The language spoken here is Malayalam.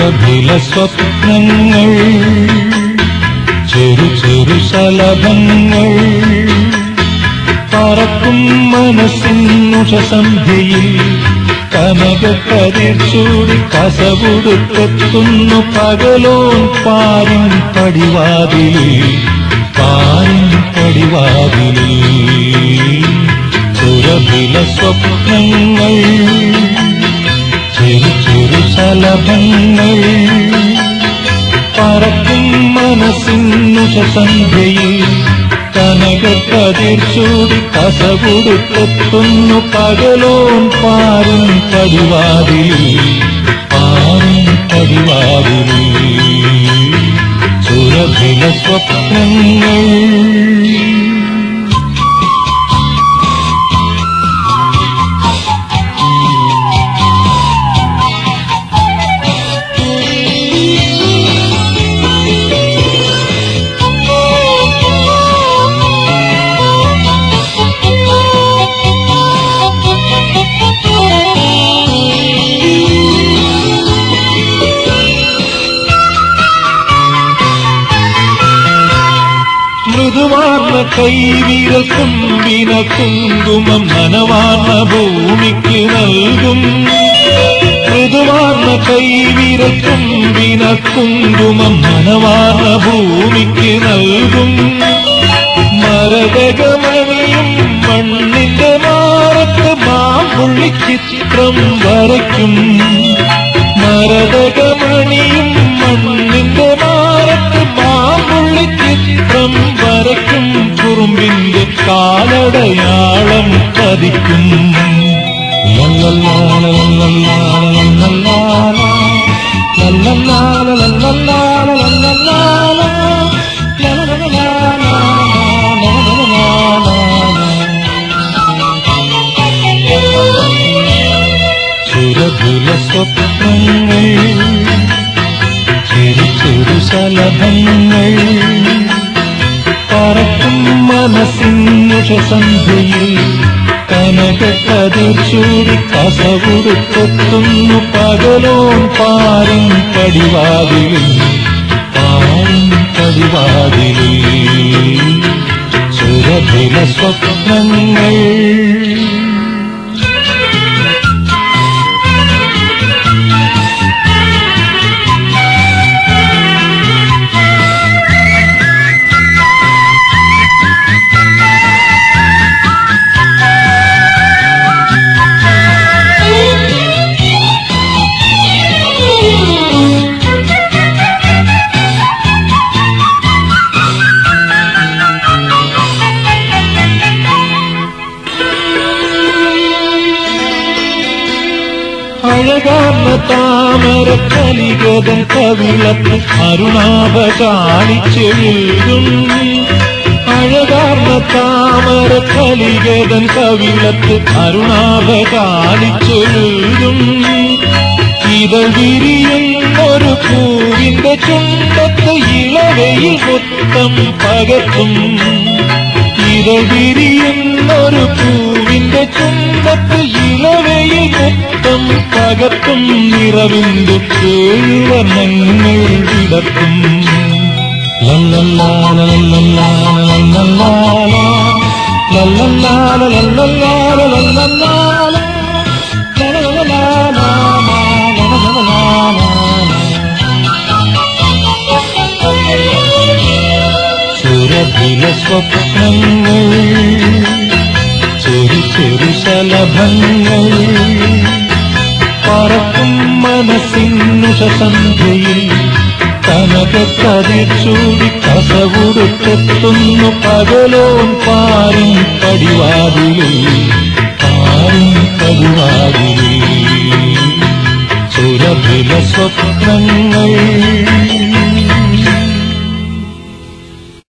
സുരഭില സ്വപ്നങ്ങൾ ചെറു ചെറു ശലഭങ്ങൾ പറക്കും മനസ്സിനുഷസന്ധ്യയിൽ കനകക്കതിർ ചൂടി കസവുടുത്തെത്തുന്നു പകലോൻ പാരിൻ പടിവാതിലിൽ പാരിൻ പടിവാതിലിൽ സുരഭില സ്വപ്നങ്ങൾ ചെറു ചെറു ശലഭങ്ങൾ പറക്കും മനസ്സിനുഷസന്ധ്യയിൽ കനകക്കതിർ ചൂടി കസകുടുത്തെത്തുന്നു പകലോൻ പാരും പടിവാതിലിൽ പാരും പടിവാതിലിൽ സുരഭില സ്വപ്നങ്ങൾ മൃദുവാർന്ന കൈവിരൽ കുമ്പിന കുങ്കുമം നനവാർന്ന ഭൂമിക്ക് നൽകും മൃദുവാർന്ന കൈവിരൽ കുമ്പിന കുങ്കുമം നനവാർന്ന ഭൂമിക്ക് നൽകും മരതകമണിയും മണ്ണിന്റെ മാറത്ത് മാമ്പുള്ളി ചിത്രം വരയ്ക്കും മരതകമണിയും മണ്ണിന്റെ മാറത്ത് മാമ്പുള്ളി ചിത്രം വരയ്ക്കും കുറുമ്പിന്റെ കാലടയാളം പതിക്കും ലല്ലല്ലാല ലല്ലല്ലാല ലല്ലല്ലാല ലല്ലല്ലാല ലല്ലല്ലാല ലല്ലല്ലാല സുരഭുല സ്വപ്നങ്ങൾ ചെറു ചെറു ശലഭങ്ങൾ പറക്കും മനസ്സിനുഷസന്ധ്യയിൽ കനകക്കതിർ ചൂടി കസവുടുത്തെത്തുന്നു പകലോൻ പാരും പടിവാതിലിൽ പാരും പടിവാതിലിൽ സുരഭില സ്വപ്നങ്ങൾ അഴകാർന്ന താമര കലികതൻ കവിളത്ത് അരുണാഭ കാണിച്ചെഴുതും അഴകാർന്ന താമര കലികതൻ കവിളത്ത് അരുണാഭ കാണിച്ചെഴുതും ഇതൾ വിരിയുന്നൊരു പൂവിന്റെ ചുണ്ടത്ത് ഇളവയിൽ മൊത്തം പകർത്തും ഇതൾ വിരിയുന്നൊരു പൂവിന്റെ ചുണ്ടത്ത് ഇളവയിൽ മൊത്തം പകർത്തും നിറവിന്റെ ഏഴുവർണ്ണങ്ങൾ വിടർത്തും ലല്ലല്ലാല ലല്ലല്ലാല ലല്ലല്ലാല ലല്ലല്ലാല ലല്ലല്ലാല ലല്ലല്ലാല ലലലലാല, ലലലലാല. സുരഭില സ്വപ്നങ്ങൾ ചെറു ചെറു ശലഭങ്ങൾ പറക്കും മനസ്സിനുഷസന്ധ്യയിൽ കനകക്കതിർ ചൂടി കസവുടുത്തെത്തുന്നു പകലോൻ പാരും പടിവാതിലിൽ പാരും പടിവാതിലിൽ സുരഭില സ്വപ്നങ്ങൾ